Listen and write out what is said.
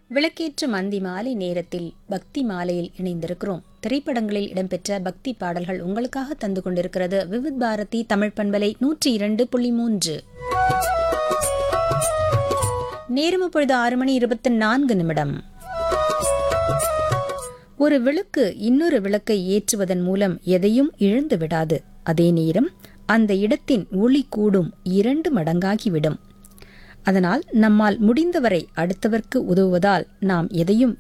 விளக்கேற்று மந்தி மாலை நேரத்தில் பக்தி மாலையில் இணைந்திருக்கிறோம் திரைப்படங்களில் இடம்பெற்ற பக்தி பாடல்கள் உங்களுக்காக தந்து கொண்டிருக்கிறது விவித் பாரதி தமிழ் பண்பலை நூற்றி இரண்டு புள்ளி மூன்று நேரம் இப்பொழுது ஆறு மணி இருபத்தி நான்கு நிமிடம் ஒரு விளக்கு இன்னொரு விளக்கை ஏற்றுவதன் மூலம் எதையும் இழந்து விடாது அதே நேரம் அந்த இடத்தின் ஒளி கூடும் இரண்டு மடங்காகிவிடும் அதனால் நம்மால் முடிந்தவரை அடுத்தவர்க்கு உதவுவதால் நாம் எதையும்